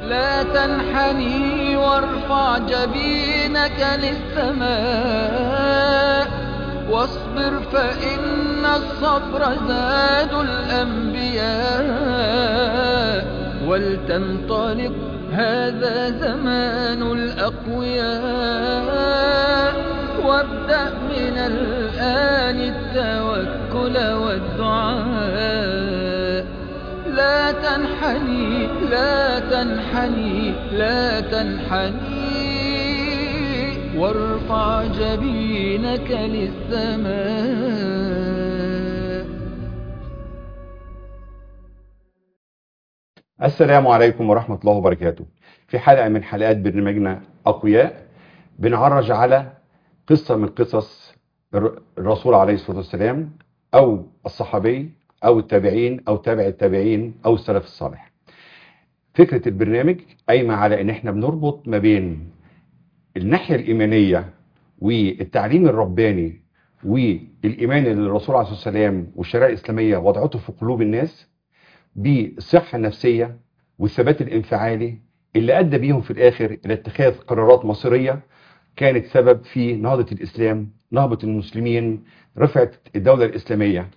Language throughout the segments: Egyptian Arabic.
لا تنحني وارفع جبينك للسماء واصبر فإن الصبر زاد الأنبياء ولتنطلق هذا زمان الأقوياء وابدأ من الآن التوكل والدعاء لا تنحني لا تنحني لا تنحني وارفع جبينك للسماء السلام عليكم ورحمة الله وبركاته في حلقة من حلقات برنامجنا أقوياء بنعرج على قصة من قصص الر- الرسول عليه الصلاة والسلام أو الصحابي أو التابعين أو تابع التابعين أو السلف الصالح فكرة البرنامج قايمة على إن إحنا بنربط ما بين الناحية الإيمانية والتعليم الرباني والإيمان اللي الرسول عليه الصلاة والسلام والشريعة الإسلامية وضعته في قلوب الناس بالصحة النفسية والثبات الانفعالي اللي أدى بيهم في الآخر إلى اتخاذ قرارات مصيرية كانت سبب في نهضة الإسلام نهضة المسلمين رفعت الدولة الإسلامية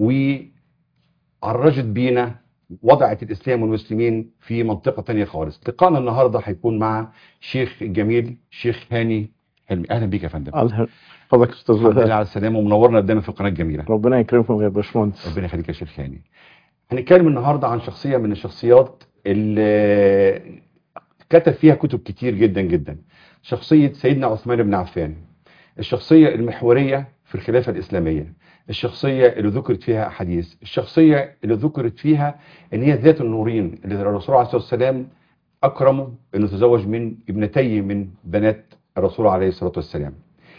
وعرجت بينا وضعت الإسلام والمسلمين في منطقة تانية خالص لقاءنا النهاردة هيكون مع شيخ جميل شيخ هاني حلمي أهلا بيك يا فندم الله فضلك يا استاذ الحمد لله وفاء. على السلامة ومنورنا قدامي في القناة الجميلة ربنا يكرمكم يا باشمهندس ربنا يخليك يا شيخ هاني هنتكلم النهارده عن شخصيه من الشخصيات اللي كتب فيها كتب كتير جدا جدا شخصيه سيدنا عثمان بن عفان الشخصيه المحوريه في الخلافه الاسلاميه الشخصيه اللي ذكرت فيها احاديث الشخصيه اللي ذكرت فيها ان هي ذات النورين اللي الرسول عليه الصلاه والسلام اكرمه انه تزوج من ابنتي من بنات الرسول عليه الصلاه والسلام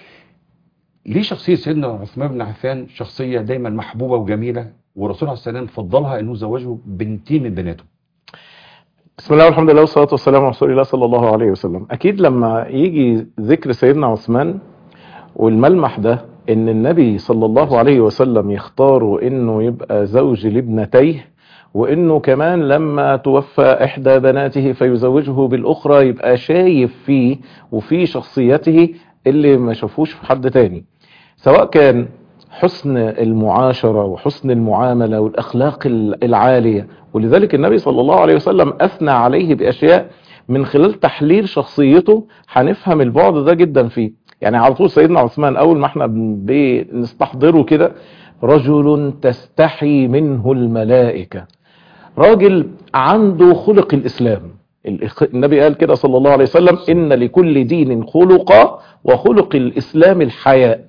ليه شخصية سيدنا عثمان بن عفان شخصية دايما محبوبة وجميلة والرسول عليه السلام فضلها انه زوجه بنتين من بناته بسم الله والحمد لله والصلاه والسلام على رسول الله صلى الله عليه وسلم اكيد لما يجي ذكر سيدنا عثمان والملمح ده ان النبي صلى الله عليه وسلم يختاره انه يبقى زوج لابنتيه وانه كمان لما توفى احدى بناته فيزوجه بالاخرى يبقى شايف فيه وفي شخصيته اللي ما شافوش في حد تاني سواء كان حسن المعاشرة وحسن المعاملة والأخلاق العالية ولذلك النبي صلى الله عليه وسلم أثنى عليه بأشياء من خلال تحليل شخصيته هنفهم البعد ده جدا فيه يعني على طول سيدنا عثمان أول ما احنا بن- بنستحضره كده رجل تستحي منه الملائكة راجل عنده خلق الإسلام الإخ- النبي قال كده صلى الله عليه وسلم إن لكل دين خلقا وخلق الإسلام الحياء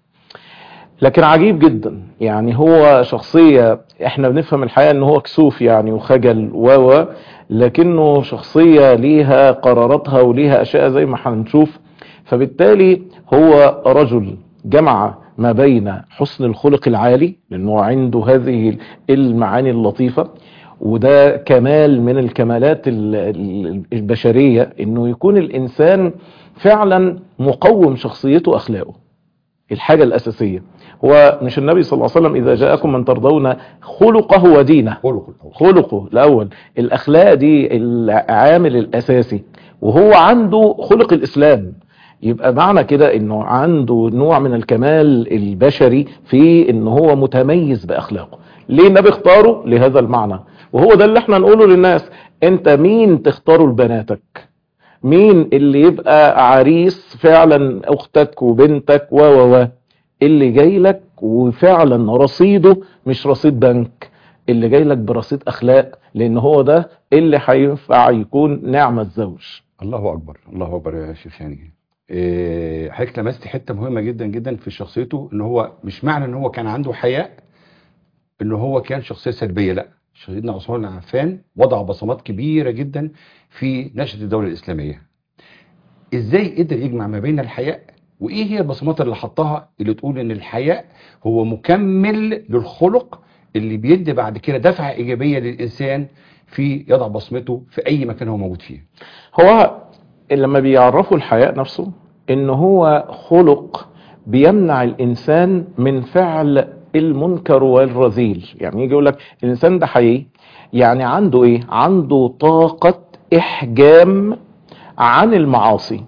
لكن عجيب جدا يعني هو شخصية احنا بنفهم الحقيقة ان هو كسوف يعني وخجل و و لكنه شخصية ليها قراراتها وليها اشياء زي ما هنشوف فبالتالي هو رجل جمع ما بين حسن الخلق العالي لانه عنده هذه المعاني اللطيفة وده كمال من الكمالات ال- ال- البشرية انه يكون الانسان فعلا مقوم شخصيته اخلاقه الحاجة الأساسية هو مش النبي صلى الله عليه وسلم إذا جاءكم من ترضون خلقه ودينه خلق الأول خلقه الأول الأخلاق دي العامل الأساسي وهو عنده خلق الإسلام يبقى معنى كده انه عنده نوع من الكمال البشري في ان هو متميز باخلاقه ليه النبي اختاره لهذا المعنى وهو ده اللي احنا نقوله للناس انت مين تختاره لبناتك مين اللي يبقى عريس فعلا اختك وبنتك و و و اللي جاي لك وفعلا رصيده مش رصيد بنك اللي جاي لك برصيد اخلاق لان هو ده اللي هينفع يكون نعمة زوج الله أكبر الله أكبر يا شيخ هاني إيه، حضرتك لمست حتة مهمة جدا جدا في شخصيته ان هو مش معنى ان هو كان عنده حياء ان هو كان شخصية سلبية لا سيدنا عثمان بن عفان وضع بصمات كبيرة جدا في نشأة الدولة الإسلامية ازاي قدر يجمع ما بين الحياء وايه هي البصمات اللي حطها اللي تقول ان الحياء هو مكمل للخلق اللي بيدي بعد كده دفعة ايجابية للانسان في يضع بصمته في اي مكان هو موجود فيه هو لما بيعرفوا الحياء نفسه ان هو خلق بيمنع الانسان من فعل المنكر والرذيل يعني يجي يقول لك الانسان ده حقيقي يعني عنده ايه عنده طاقة احجام عن المعاصي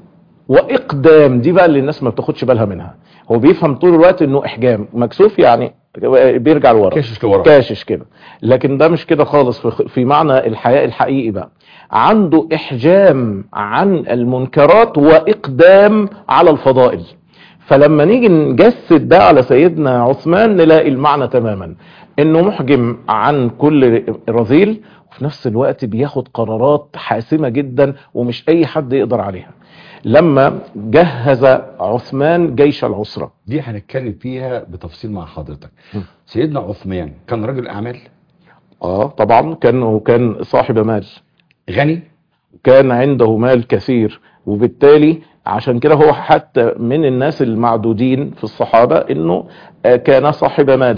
واقدام دي بقى اللي الناس ما بتاخدش بالها منها هو بيفهم طول الوقت انه احجام مكسوف يعني بيرجع لورا كاشش لورا كاشش كده لكن ده مش كده خالص في- في معنى الحياء الحقيقي بقى عنده احجام عن المنكرات واقدام على الفضائل فلما نيجي نجسد ده على سيدنا عثمان نلاقي المعنى تماما انه محجم عن كل رذيل وفي نفس الوقت بياخد قرارات حاسمة جدا ومش اي حد يقدر عليها لما جهز عثمان جيش العسرة دي هنتكلم فيها بتفصيل مع حضرتك م. سيدنا عثمان كان رجل اعمال اه طبعا كان كان صاحب مال غني كان عنده مال كثير وبالتالي عشان كده هو حتى من الناس المعدودين في الصحابة انه آه، كان صاحب مال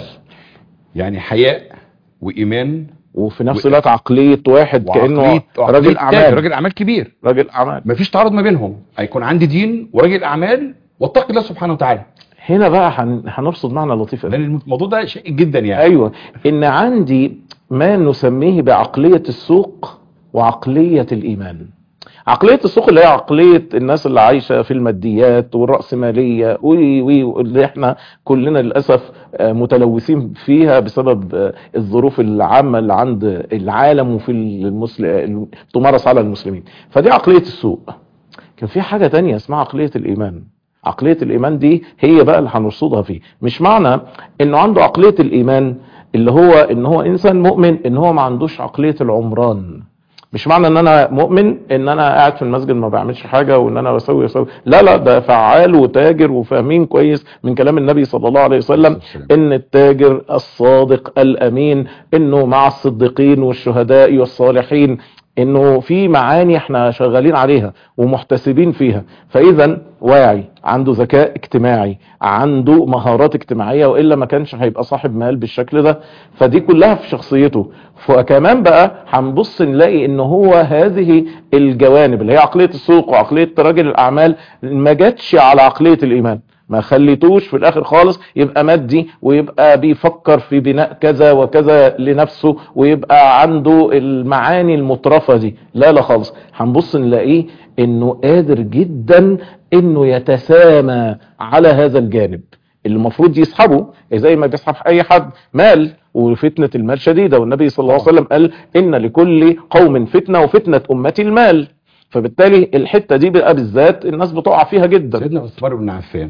يعني حياء وايمان وفي نفس و- الوقت عقلية واحد كأنه وعقلية- وعقلية راجل تاجر، اعمال راجل اعمال كبير راجل اعمال مفيش تعارض ما بينهم هيكون عندي دين وراجل اعمال واتقي الله سبحانه وتعالى هنا بقى هن- هنرصد معنى لطيف قوي. لان الموضوع ده شيء جدا يعني ايوه ان عندي ما نسميه بعقلية السوق وعقلية الايمان عقلية السوق اللي هي عقلية الناس اللي عايشة في الماديات والرأسمالية وي وي اللي احنا كلنا للأسف آه، متلوثين فيها بسبب آه، الظروف العامة اللي عند العالم وفي المسلم تمارس على المسلمين فدي عقلية السوق كان في حاجة تانية اسمها عقلية الإيمان عقلية الإيمان دي هي بقى اللي هنرصدها فيه مش معنى إنه عنده عقلية الإيمان اللي هو إن هو إنسان مؤمن إن هو ما عندوش عقلية العمران مش معنى ان انا مؤمن ان انا قاعد في المسجد ما بعملش حاجه وان انا بسوي بسوي لا لا ده فعال وتاجر وفاهمين كويس من كلام النبي صلى الله عليه وسلم ان التاجر الصادق الامين انه مع الصديقين والشهداء والصالحين انه في معاني احنا شغالين عليها ومحتسبين فيها فاذا واعي عنده ذكاء اجتماعي عنده مهارات اجتماعية والا ما كانش هيبقى صاحب مال بالشكل ده فدي كلها في شخصيته فكمان بقى هنبص نلاقي ان هو هذه الجوانب اللي هي عقلية السوق وعقلية رجل الاعمال ما جاتش على عقلية الايمان ما خليتوش في الاخر خالص يبقى مادي ويبقى بيفكر في بناء كذا وكذا لنفسه ويبقى عنده المعاني المترفة دي لا لا خالص هنبص نلاقيه انه قادر جدا انه يتسامى على هذا الجانب اللي المفروض يسحبه زي ما بيسحب اي حد مال وفتنة المال شديدة والنبي صلى الله عليه وسلم قال ان لكل قوم فتنة وفتنة امتي المال فبالتالي الحتة دي بقى بالذات الناس بتقع فيها جدا سيدنا عثمان بن عفان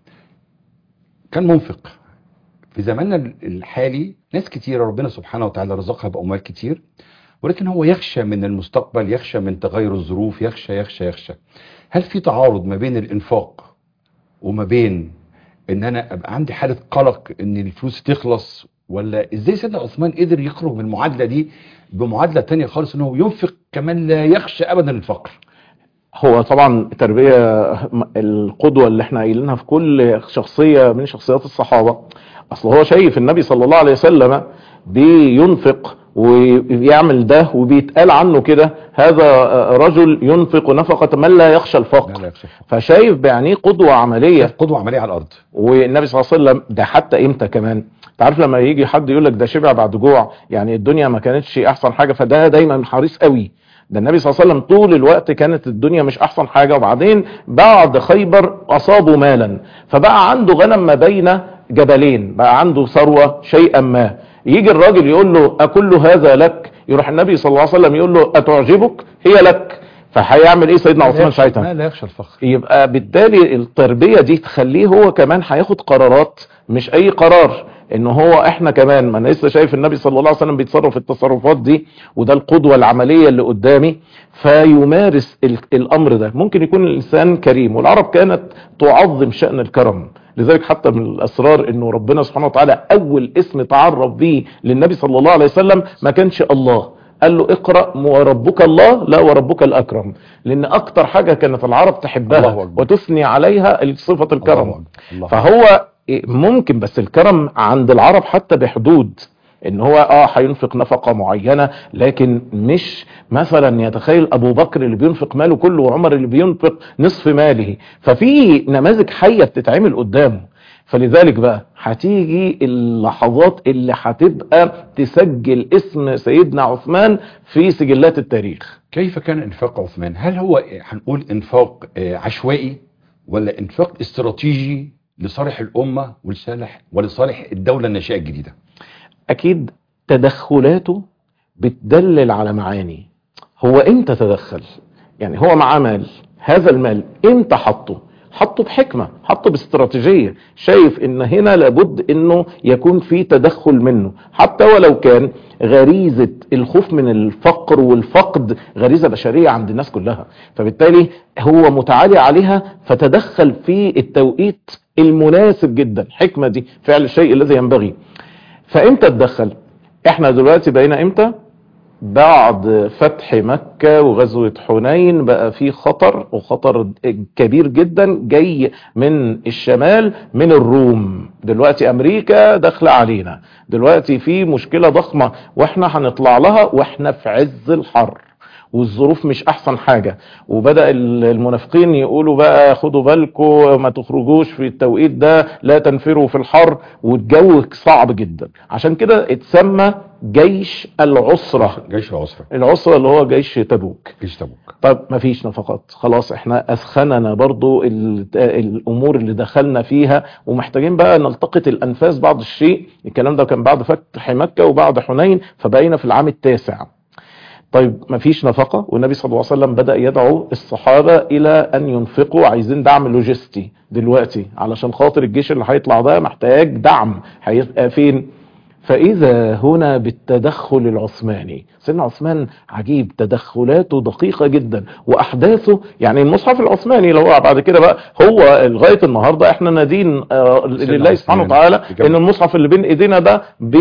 كان منفق في زماننا الحالي ناس كتيرة ربنا سبحانه وتعالى رزقها بأموال كتير ولكن هو يخشى من المستقبل يخشى من تغير الظروف يخشى يخشى يخشى هل في تعارض ما بين الإنفاق وما بين ان انا ابقى عندي حالة قلق ان الفلوس تخلص ولا ازاي سيدنا عثمان قدر يخرج من المعادلة دي بمعادلة تانية خالص ان هو ينفق كمان لا يخشى ابدا الفقر هو طبعا التربية القدوة اللي احنا قايلينها في كل شخصية من شخصيات الصحابة اصل هو شايف النبي صلى الله عليه وسلم بينفق ويعمل ده وبيتقال عنه كده هذا رجل ينفق نفقة من لا يخشى لا الفقر لا يخشى الفقر فشايف بعينيه قدوة عملية قدوة عملية على الارض والنبي صلى الله عليه وسلم ده حتى امتى كمان تعرف لما يجي حد يقول لك ده شبع بعد جوع يعني الدنيا ما كانتش احسن حاجه فده دايما حريص قوي ده النبي صلى الله عليه وسلم طول الوقت كانت الدنيا مش احسن حاجه وبعدين بعد خيبر اصابوا مالا فبقى عنده غنم ما بين جبلين بقى عنده ثروه شيئا ما يجي الراجل يقول له اكل هذا لك يروح النبي صلى الله عليه وسلم يقول له اتعجبك هي لك فهيعمل ايه سيدنا عثمان ساعتها لا لا يخشى الفقر يبقى بالتالي التربية دي تخليه هو كمان هياخد قرارات مش اي قرار ان هو احنا كمان ما انا لسه شايف النبي صلى الله عليه وسلم بيتصرف التصرفات دي وده القدوة العملية اللي قدامي فيمارس ال- الامر ده ممكن يكون الانسان كريم والعرب كانت تعظم شأن الكرم لذلك حتى من الاسرار انه ربنا سبحانه وتعالى اول اسم تعرف به للنبي صلى الله عليه وسلم ما كانش الله قال له اقرأ وربك الله لا وربك الأكرم لأن أكتر حاجة كانت العرب الله تحبها أكبر. وتثني عليها صفة الكرم الله أكبر. الله فهو ممكن بس الكرم عند العرب حتى بحدود ان هو اه هينفق نفقة معينة لكن مش مثلا يتخيل ابو بكر اللي بينفق ماله كله وعمر اللي بينفق نصف ماله ففي نماذج حية بتتعمل قدامه فلذلك بقى هتيجي اللحظات اللي هتبقى تسجل اسم سيدنا عثمان في سجلات التاريخ كيف كان انفاق عثمان هل هو هنقول انفاق آه، عشوائي ولا انفاق استراتيجي لصالح الامه ولصالح ولصالح الدوله الناشئه الجديده اكيد تدخلاته بتدلل على معاني هو امتى تدخل يعني هو معاه مال هذا المال امتى حطه حطه بحكمة حطه باستراتيجية شايف ان هنا لابد انه يكون في تدخل منه حتى ولو كان غريزة الخوف من الفقر والفقد غريزة بشرية عند الناس كلها فبالتالي هو متعالي عليها فتدخل في التوقيت المناسب جدا حكمة دي فعل الشيء الذي ينبغي فامتى تدخل احنا دلوقتي بقينا امتى بعد فتح مكة وغزوة حنين بقى في خطر وخطر كبير جدا جاي من الشمال من الروم دلوقتي امريكا داخله علينا دلوقتي في مشكلة ضخمة واحنا هنطلع لها واحنا في عز الحر والظروف مش احسن حاجة وبدأ المنافقين يقولوا بقى خدوا بالكم ما تخرجوش في التوقيت ده لا تنفروا في الحر والجو صعب جدا عشان كده اتسمى جيش العسرة جيش العسره العسرة اللي هو جيش تبوك جيش تبوك طب ما فيش نفقات خلاص احنا اسخننا برضو ال- الامور اللي دخلنا فيها ومحتاجين بقى نلتقط الانفاس بعض الشيء الكلام ده كان بعد فتح مكة وبعد حنين فبقينا في العام التاسع طيب ما فيش نفقة والنبي صلى الله عليه وسلم بدأ يدعو الصحابة إلى أن ينفقوا عايزين دعم لوجستي دلوقتي علشان خاطر الجيش اللي هيطلع ده محتاج دعم هيبقى فين فإذا هنا بالتدخل العثماني سيدنا عثمان عجيب تدخلاته دقيقة جدا وأحداثه يعني المصحف العثماني اللي هو بعد كده بقى هو لغاية النهاردة احنا نادين آه لله سبحانه عثمان. وتعالى بجد. ان المصحف اللي بين ايدينا ده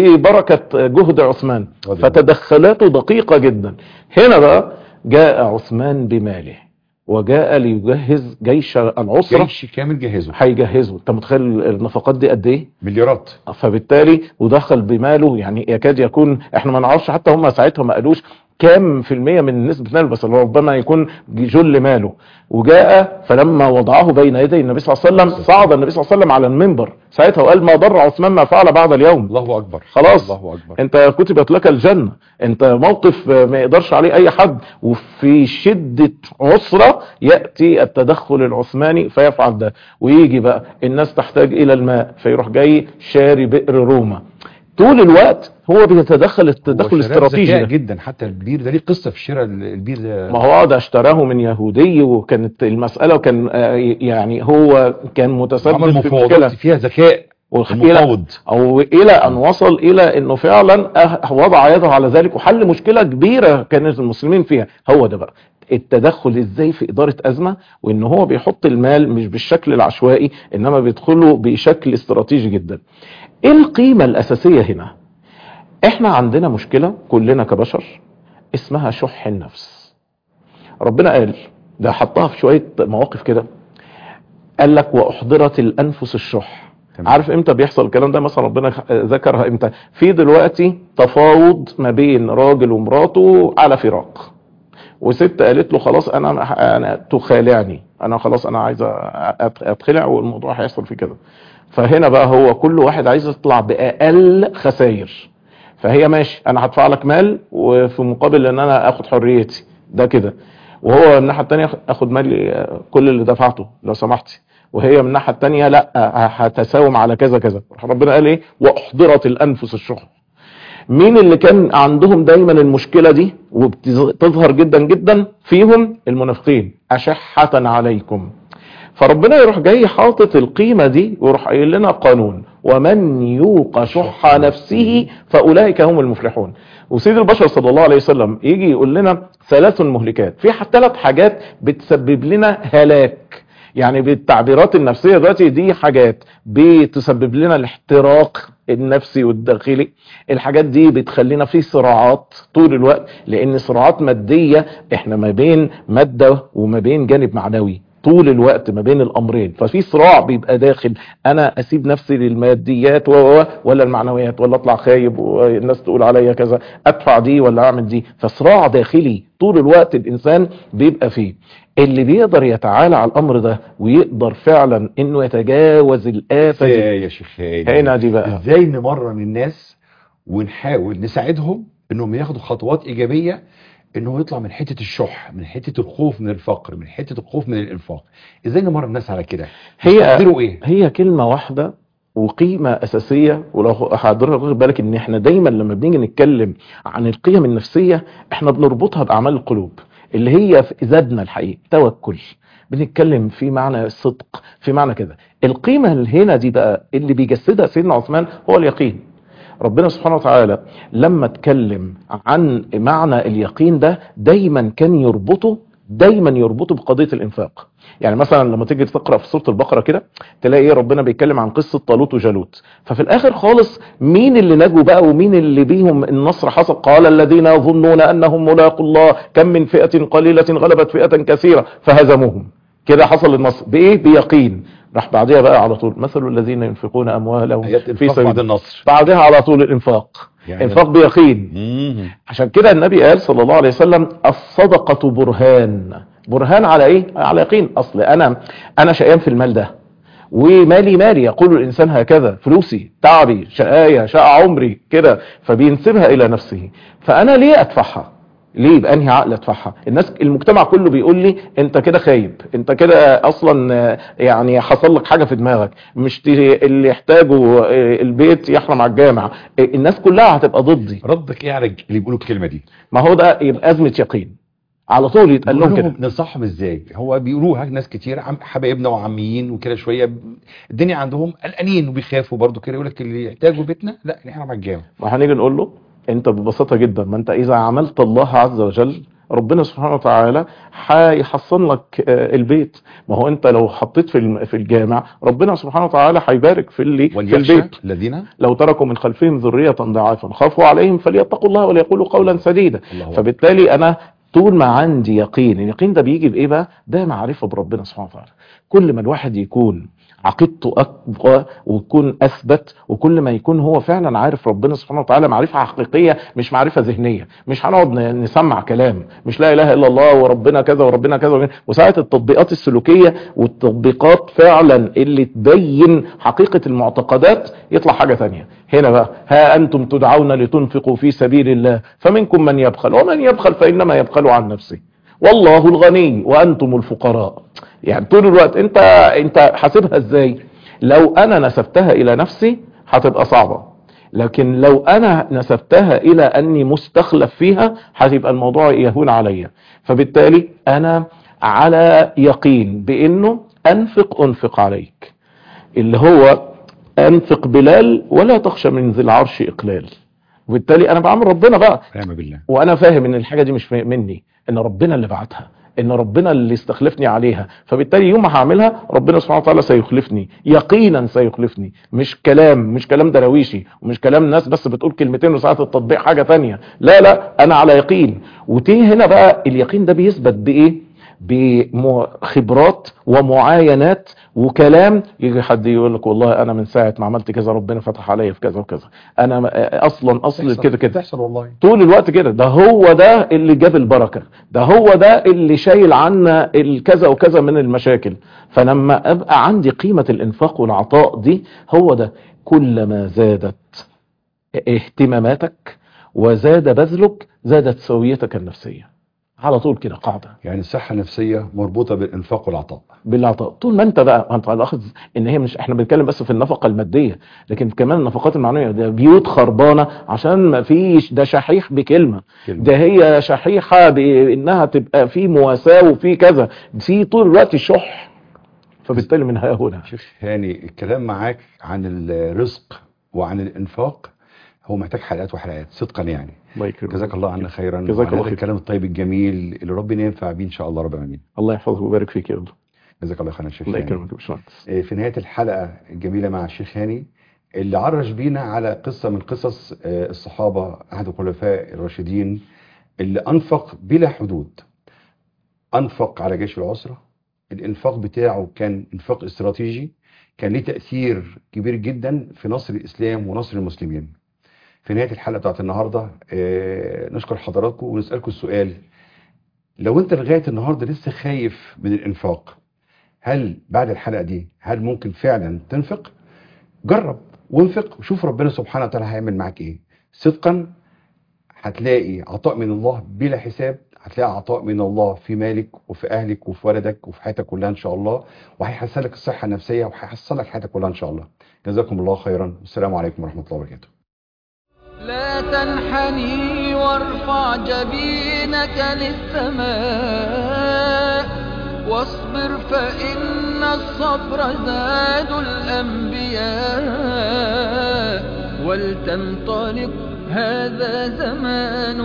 ببركة جهد عثمان رضي الله. فتدخلاته دقيقة جدا هنا بقى جاء عثمان بماله وجاء ليجهز جيش العسرة جيش كامل جهزه هيجهزه انت متخيل النفقات دي قد ايه مليارات فبالتالي ودخل بماله يعني يكاد يكون احنا ما نعرفش حتى هم ساعتها ما قالوش كام في المية من نسبة ماله بس هو ربما يكون جل ماله وجاء فلما وضعه بين يدي النبي صلى الله عليه وسلم صعد النبي صلى الله عليه وسلم على المنبر ساعتها وقال ما ضر عثمان ما فعل بعد اليوم الله اكبر خلاص الله اكبر انت كتبت لك الجنة انت موقف ما يقدرش عليه اي حد وفي شدة عسرة يأتي التدخل العثماني فيفعل ده ويجي بقى الناس تحتاج الى الماء فيروح جاي شاري بئر روما طول الوقت هو بيتدخل التدخل هو شراء الاستراتيجي ذكاء ده. جدا حتى البير ده ليه قصه في شراء البير ده ما هو ده اشتراه من يهودي وكانت المسألة وكان آه، يعني هو كان عمل متسبب في مفاوضات مشكلة فيها ذكاء والى المفاوض او الى ان وصل الى انه فعلا أه- وضع يده على ذلك وحل مشكله كبيره كانت المسلمين فيها هو ده بقى التدخل ازاي في اداره ازمه وان هو بيحط المال مش بالشكل العشوائي انما بيدخله بشكل استراتيجي جدا ايه القيمه الاساسيه هنا احنا عندنا مشكله كلنا كبشر اسمها شح النفس ربنا قال ده حطها في شويه مواقف كده قال لك واحضرت الانفس الشح تمام. عارف امتى بيحصل الكلام ده مثلا ربنا خ- ذكرها امتى في دلوقتي تفاوض ما بين راجل ومراته على فراق وست قالت له خلاص انا انا تخالعني انا خلاص انا عايزه أت- اتخلع والموضوع هيحصل في كده فهنا بقى هو كل واحد عايز يطلع باقل خسائر فهي ماشي انا هدفع لك مال وفي مقابل ان انا اخد حريتي ده كده وهو من الناحيه الثانيه اخد مالي آه، كل اللي دفعته لو سمحتي وهي من الناحيه الثانيه لا آه، هتساوم على كذا كذا ربنا قال ايه واحضرت الانفس الشح مين اللي كان عندهم دايما المشكله دي وبتظهر جدا جدا فيهم المنافقين اشحه عليكم فربنا يروح جاي حاطط القيمة دي ويروح قايل لنا قانون ومن يوق شح نفسه فأولئك هم المفلحون وسيد البشر صلى الله عليه وسلم يجي يقول لنا ثلاث مهلكات في ثلاث حاجات بتسبب لنا هلاك يعني بالتعبيرات النفسية دلوقتي دي حاجات بتسبب لنا الاحتراق النفسي والداخلي الحاجات دي بتخلينا في صراعات طول الوقت لان صراعات مادية احنا ما بين مادة وما بين جانب معنوي طول الوقت ما بين الامرين ففي صراع بيبقى داخل انا اسيب نفسي للماديات و و- ولا المعنويات ولا اطلع خايب والناس تقول عليا كذا ادفع دي ولا اعمل دي فصراع داخلي طول الوقت الانسان بيبقى فيه اللي بيقدر يتعالى على الامر ده ويقدر فعلا انه يتجاوز الافه دي ازاي يا شيخ هاني هنا دي بقى ازاي نمرن الناس ونحاول نساعدهم انهم ياخدوا خطوات ايجابيه انه يطلع من حته الشح من حته الخوف من الفقر من حته الخوف من الانفاق ازاي نمرن الناس على كده هي يستقدروا ايه هي كلمة واحدة وقيمة أساسية ولو حضرتك واخد بالك إن إحنا دايما لما بنيجي نتكلم عن القيم النفسية إحنا بنربطها بأعمال القلوب اللي هي في زادنا الحقيقي توكل بنتكلم في معنى الصدق في معنى كده القيمة اللي هنا دي بقى اللي بيجسدها سيدنا عثمان هو اليقين ربنا سبحانه وتعالى لما اتكلم عن معنى اليقين ده دايما كان يربطه دايما يربطه بقضية الإنفاق يعني مثلا لما تيجي تقرأ في سورة البقرة كده تلاقي ايه ربنا بيتكلم عن قصة طالوت وجالوت ففي الآخر خالص مين اللي نجوا بقى ومين اللي بيهم النصر حصل قال الذين يظنون أنهم ملاقوا الله كم من فئة قليلة غلبت فئة كثيرة فهزموهم كده حصل النصر بإيه بيقين راح بعدها بقى على طول مثل الذين ينفقون أموالهم ايات في الانفاق سبيل بعد النصر بعدها على طول الإنفاق يعني إنفاق بيقين مم. عشان كده النبي قال صلى الله عليه وسلم الصدقة برهان برهان على ايه على يقين اصل انا انا شقيان في المال ده ومالي مالي يقول الانسان هكذا فلوسي تعبي شقايا شقى عمري كده فبينسبها الى نفسه فانا ليه ادفعها ليه بانهي عقل ادفعها الناس المجتمع كله بيقول لي انت كده خايب انت كده اصلا آه، يعني حصل لك حاجه في دماغك مش ت- اللي يحتاجه آه، البيت يحرم على الجامع آه، الناس كلها هتبقى ضدي ردك ايه على اللي بيقولوا الكلمه دي ما هو ده يبقى ازمه يقين على طول يتقال لهم نقول كده لهم ننصحهم ازاي هو بيقولوها ناس كتير عم حبايبنا وعميين وكده شويه الدنيا عندهم قلقانين وبيخافوا برضو كده يقول لك اللي يحتاجوا بيتنا لا نحرم على الجامع ما هنيجي نقول له انت ببساطه جدا ما انت اذا عملت الله عز وجل ربنا سبحانه وتعالى هيحصن لك آه، البيت ما هو انت لو حطيت في الم- في الجامع ربنا سبحانه وتعالى هيبارك في اللي في وليخشى البيت الذين لو تركوا من خلفهم ذريه ضعافا خافوا عليهم فليتقوا الله وليقولوا قولا سديدا الله أكبر. فبالتالي انا طول ما عندي يقين اليقين ده بيجي بايه بقى ده معرفه بربنا سبحانه وتعالى كل ما الواحد يكون عقيدته اقوى ويكون اثبت وكل ما يكون هو فعلا عارف ربنا سبحانه وتعالى معرفه حقيقيه مش معرفه ذهنيه مش هنقعد ن- نسمع كلام مش لا اله الا الله وربنا كذا وربنا كذا وربنا وساعه التطبيقات السلوكيه والتطبيقات فعلا اللي تبين حقيقه المعتقدات يطلع حاجه ثانيه هنا بقى ها انتم تدعون لتنفقوا في سبيل الله فمنكم من يبخل ومن يبخل فانما يبخل عن نفسه والله الغني وانتم الفقراء يعني طول الوقت انت انت حاسبها ازاي لو انا نسبتها الى نفسي هتبقى صعبة لكن لو انا نسبتها الى اني مستخلف فيها هتبقى الموضوع يهون عليا فبالتالي انا على يقين بانه انفق انفق عليك اللي هو انفق بلال ولا تخشى من ذي العرش اقلال وبالتالي انا بعمل ربنا بقى ونعم بالله وانا فاهم ان الحاجه دي مش مني ان ربنا اللي بعتها ان ربنا اللي استخلفني عليها فبالتالي يوم ما هعملها ربنا سبحانه وتعالى سيخلفني يقينا سيخلفني مش كلام مش كلام درويشي ومش كلام ناس بس بتقول كلمتين وساعه التطبيق حاجه تانية لا لا انا على يقين وتيجي هنا بقى اليقين ده بيثبت بايه بخبرات ومعاينات وكلام يجي حد يقول لك والله انا من ساعه ما عملت كذا ربنا فتح عليا في كذا وكذا انا اصلا اصل تحصل- كده كده تحصل والله طول الوقت كده ده هو ده اللي جاب البركة ده هو ده اللي شايل عنا الكذا وكذا من المشاكل فلما ابقى عندي قيمة الانفاق والعطاء دي هو ده كلما زادت اهتماماتك وزاد بذلك زادت سويتك النفسية على طول كده قاعدة يعني الصحه النفسيه مربوطه بالانفاق والعطاء بالعطاء طول ما انت بقى انت هتلاحظ ان هي مش احنا بنتكلم بس في النفقه الماديه لكن كمان النفقات المعنويه ده بيوت خربانه عشان ما فيش ده شحيح بكلمه كلمة. ده هي شحيحه بانها تبقى في مواساه وفي كذا في طول الوقت شح فبالتالي من ها هنا شيخ هاني الكلام معاك عن الرزق وعن الانفاق هو محتاج حلقات وحلقات صدقا يعني الله يكرمك جزاك الله عنا خيرا جزاك وعلى الله هذا خير. الكلام الطيب الجميل اللي ربنا ينفع بيه ان شاء الله رب العالمين الله يحفظك ويبارك فيك يا الله جزاك الله خيرا شيخ الله هاني. يكرمك يا باشمهندس آه، في نهايه الحلقه الجميله مع الشيخ هاني اللي عرج بينا على قصه من قصص آه، الصحابه احد الخلفاء الراشدين اللي انفق بلا حدود انفق على جيش العسره الانفاق بتاعه كان انفاق استراتيجي كان ليه تأثير كبير جدا في نصر الإسلام ونصر المسلمين في نهاية الحلقة بتاعت النهاردة آه، نشكر حضراتكم ونسألكم السؤال لو انت لغاية النهاردة لسه خايف من الانفاق هل بعد الحلقة دي هل ممكن فعلا تنفق جرب وانفق وشوف ربنا سبحانه وتعالى هيعمل معاك ايه صدقا هتلاقي عطاء من الله بلا حساب هتلاقي عطاء من الله في مالك وفي اهلك وفي ولدك وفي حياتك كلها ان شاء الله وهيحسن لك الصحه النفسيه وهيحسن لك حياتك كلها ان شاء الله جزاكم الله خيرا والسلام عليكم ورحمه الله وبركاته لا تنحني وارفع جبينك للسماء واصبر فإن الصبر زاد الأنبياء ولتنطلق هذا زمان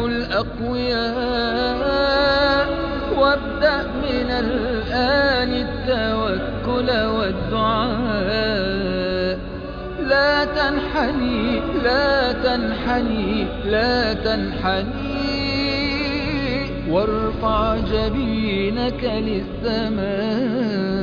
الأقوياء وابدأ من الآن التوكل والدعاء لا تنحني لا تنحني لا تنحني وارفع جبينك للسماء